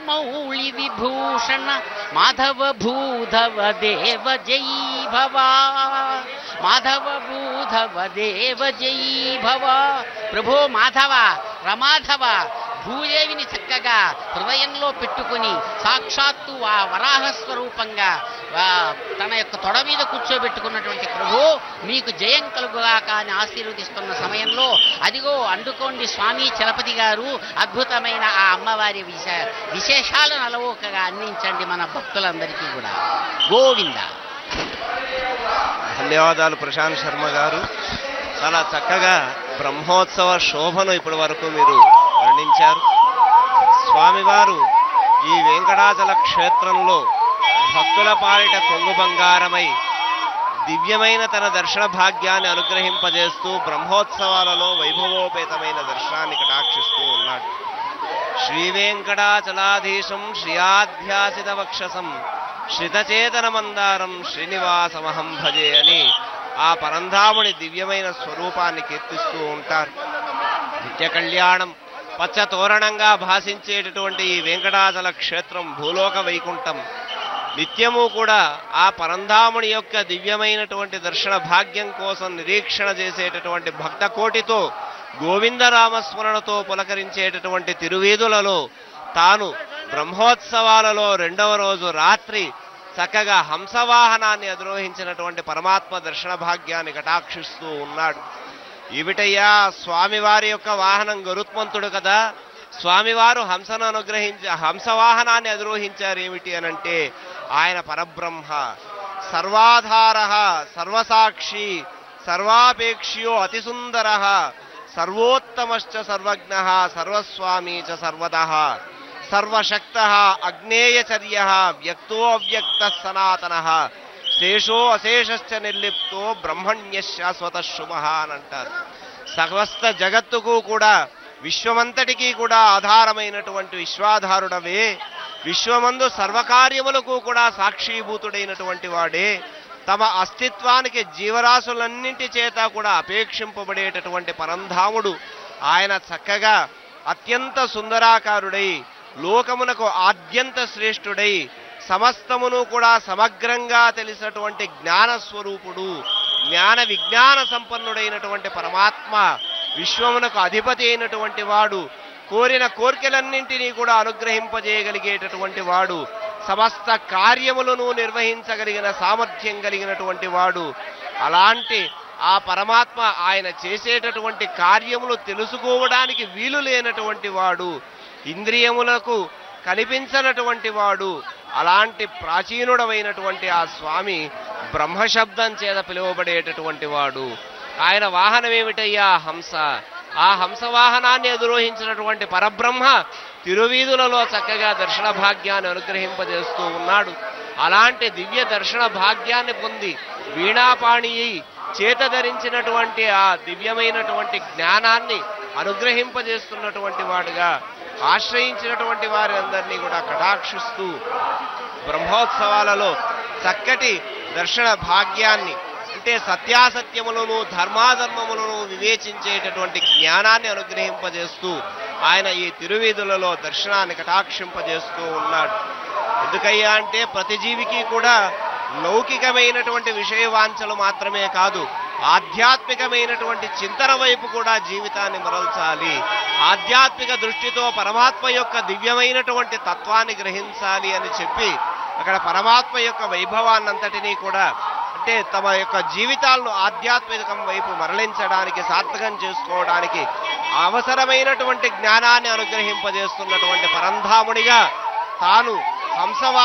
మౌళి విభూషణ మాధవ భూధవ దేవ జై భవా మాధవ భూధవ దేవ జై భవ ప్రభో మాధవ రమాధవ భూదేవిని చక్కగా హృదయంలో పెట్టుకుని సాక్షాత్తు ఆ వరాహ స్వరూపంగా ఆ, తన యొక్క తొడ మీద కూర్చోబెట్టుకున్నటువంటి ప్రభు మీకు జయం కలుగుగాక అని ఆశీర్వదిస్తున్న సమయంలో అదిగో అందుకోండి స్వామి చలపతి గారు అద్భుతమైన ఆ అమ్మవారి విశ విశేషాలను అలవోకగా అందించండి మన భక్తులందరికీ కూడా గోవింద ధన్యవాదాలు ప్రశాంత్ శర్మ గారు చాలా చక్కగా బ్రహ్మోత్సవ శోభను ఇప్పటి వరకు మీరు వర్ణించారు స్వామివారు ఈ వెంకటాచల క్షేత్రంలో భక్తుల పాలిట కొంగు బంగారమై దివ్యమైన తన దర్శన భాగ్యాన్ని అనుగ్రహింపజేస్తూ బ్రహ్మోత్సవాలలో వైభవోపేతమైన దర్శనాన్ని కటాక్షిస్తూ ఉన్నాడు శ్రీ వెంకటాచలాధీశం శ్రియాధ్యాసిత వక్షసం శ్రితచేతన మందారం శ్రీనివాసమహం భజే అని ఆ పరంధాముని దివ్యమైన స్వరూపాన్ని కీర్తిస్తూ ఉంటారు నిత్య కళ్యాణం పచ్చ తోరణంగా భాషించేటటువంటి ఈ వెంకటాచల క్షేత్రం భూలోక వైకుంఠం నిత్యము కూడా ఆ పరంధాముని యొక్క దివ్యమైనటువంటి దర్శన భాగ్యం కోసం నిరీక్షణ చేసేటటువంటి భక్త కోటితో గోవిందరామస్మరణతో పులకరించేటటువంటి తిరువీధులలో తాను బ్రహ్మోత్సవాలలో రెండవ రోజు రాత్రి చక్కగా హంసవాహనాన్ని అధిరోహించినటువంటి పరమాత్మ దర్శన భాగ్యాన్ని కటాక్షిస్తూ ఉన్నాడు ఏమిటయ్యా స్వామివారి యొక్క వాహనం గరుత్మంతుడు కదా స్వామివారు హంసను అనుగ్రహించి హంసవాహనాన్ని అధిరోహించారు ఏమిటి అనంటే ఆయన పరబ్రహ్మ సర్వాధార సర్వసాక్షి సర్వాపేక్ష్యో అతిసుందర సర్వోత్తమశ్చ సర్వజ్ఞ సర్వస్వామి చ సర్వద సర్వశక్త అగ్నేయచర్య వ్యక్తో అవ్యక్త సనాతన శేషో అశేషశ్చ నిర్లిప్తో బ్రహ్మణ్య శాశ్వత శుభ అని అంటారు సమస్త జగత్తుకు కూడా విశ్వమంతటికీ కూడా ఆధారమైనటువంటి విశ్వాధారుడవే విశ్వమందు సర్వకార్యములకు కూడా సాక్షీభూతుడైనటువంటి వాడే తమ అస్తిత్వానికి జీవరాశులన్నింటి చేత కూడా అపేక్షింపబడేటటువంటి పరంధాముడు ఆయన చక్కగా అత్యంత సుందరాకారుడై లోకమునకు ఆద్యంత శ్రేష్ఠుడై సమస్తమును కూడా సమగ్రంగా తెలిసినటువంటి జ్ఞాన స్వరూపుడు జ్ఞాన విజ్ఞాన సంపన్నుడైనటువంటి పరమాత్మ విశ్వమునకు అధిపతి అయినటువంటి వాడు కోరిన కోరికలన్నింటినీ కూడా అనుగ్రహింపజేయగలిగేటటువంటి వాడు సమస్త కార్యములను నిర్వహించగలిగిన సామర్థ్యం కలిగినటువంటి వాడు అలాంటి ఆ పరమాత్మ ఆయన చేసేటటువంటి కార్యములు తెలుసుకోవడానికి వీలు లేనటువంటి వాడు ఇంద్రియములకు కనిపించనటువంటి వాడు అలాంటి ప్రాచీనుడమైనటువంటి ఆ స్వామి బ్రహ్మశబ్దం చేత పిలువబడేటటువంటి వాడు ఆయన వాహనం ఏమిటయ్యా హంస ఆ హంస వాహనాన్ని అధిరోహించినటువంటి పరబ్రహ్మ తిరువీధులలో చక్కగా దర్శన భాగ్యాన్ని అనుగ్రహింపజేస్తూ ఉన్నాడు అలాంటి దివ్య దర్శన భాగ్యాన్ని పొంది వీణాపాణి చేత ధరించినటువంటి ఆ దివ్యమైనటువంటి జ్ఞానాన్ని అనుగ్రహింపజేస్తున్నటువంటి వాడుగా ఆశ్రయించినటువంటి వారి అందరినీ కూడా కటాక్షిస్తూ బ్రహ్మోత్సవాలలో చక్కటి దర్శన భాగ్యాన్ని అంటే సత్యాసత్యములను ధర్మాధర్మములను వివేచించేటటువంటి జ్ఞానాన్ని అనుగ్రహింపజేస్తూ ఆయన ఈ తిరువీధులలో దర్శనాన్ని కటాక్షింపజేస్తూ ఉన్నాడు ఎందుకయ్యా అంటే ప్రతి జీవికి కూడా లౌకికమైనటువంటి విషయవాంఛలు మాత్రమే కాదు ఆధ్యాత్మికమైనటువంటి చింతన వైపు కూడా జీవితాన్ని మరల్చాలి ఆధ్యాత్మిక దృష్టితో పరమాత్మ యొక్క దివ్యమైనటువంటి తత్వాన్ని గ్రహించాలి అని చెప్పి అక్కడ పరమాత్మ యొక్క వైభవాన్నంతటినీ కూడా అంటే తమ యొక్క జీవితాలను ఆధ్యాత్మికం వైపు మరలించడానికి సార్థకం చేసుకోవడానికి అవసరమైనటువంటి జ్ఞానాన్ని అనుగ్రహింపజేస్తున్నటువంటి పరంధాముడిగా తాను హంసవా